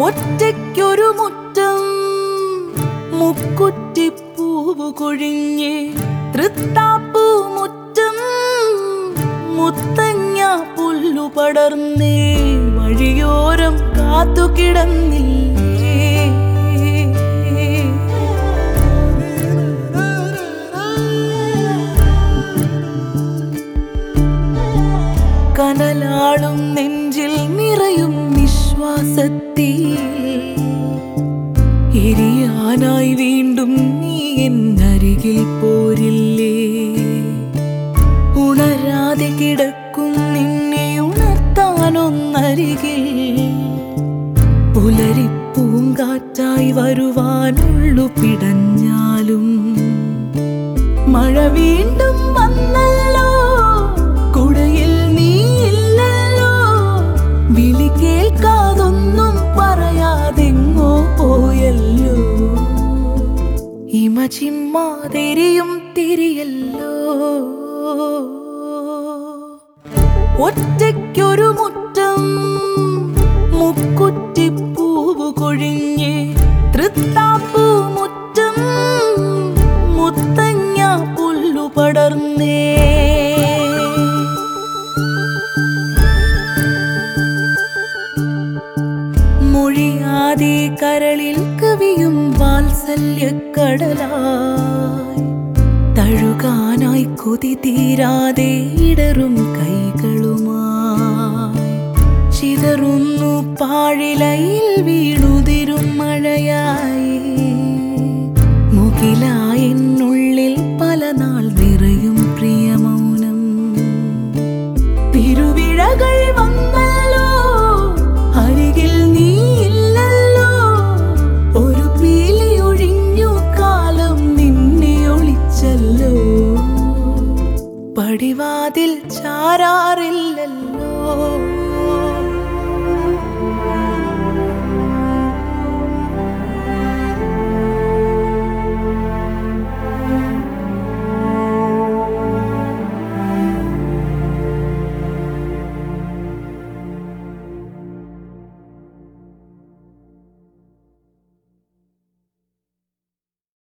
ഒറ്റയ്ക്കൊരു മുറ്റം മുക്കുറ്റിപ്പൂവ് കൊഴിഞ്ഞ് തൃത്താപ്പൂ മുറ്റം മുത്തങ്ങ പുല്ലു പടർന്നേ വഴിയോരം കാത്തു കിടന്നില്ലേ കനലാളും നെഞ്ചിൽ നിറയും നിശ്വാസത്തിൽ എരിയാനായി വീണ്ടും നീ എന്നരികിൽ പോരില്ലേ ഉണരാതെ കിടക്കും നിന്നെ ഉണർത്താനൊന്നരികിൽ പുലരിപ്പൂങ്കാറ്റായി വരുവാനുള്ളു പിടഞ്ഞാലും മഴ വീണ്ടും വന്നല്ലോ കുടയിൽ നീയില്ലല്ലോ വിളി കേൾക്കാതൊന്നും പറയാതെങ്ങോ പോയല്ലോ ഇമ ചിമ്മാതെരിയും തിരിയല്ലോ ഒറ്റയ്ക്കൊരു മുറ്റം മുക്കുറ്റിപ്പൂവ് കൊഴിഞ്ഞ് തൃത്താപ്പൂ മുറ്റം മുത്തങ്ങ പുല്ലു പടർന്നേ മൊഴിയാതെ കരളിൽ കവിയും വാത്സല്യക്കടലായി തഴുകാനായി കൊതി തീരാതെ ഇടറും കൈകളുമായി ചിതറുന്നു പാഴിലയിൽ വീണുതിരും മഴയായി മുകിലായെന്നുള്ളിൽ പല നാൾ നിറയും പ്രിയമൗനം തിരുവിഴകൾ വന്നല്ലോ അരികിൽ നീയില്ലല്ലോ ഒരു പീലി ഒഴിഞ്ഞു കാലം നിന്നെ ഒളിച്ചല്ലോ പടിവാതിൽ ചാരാറില്ലല്ലോ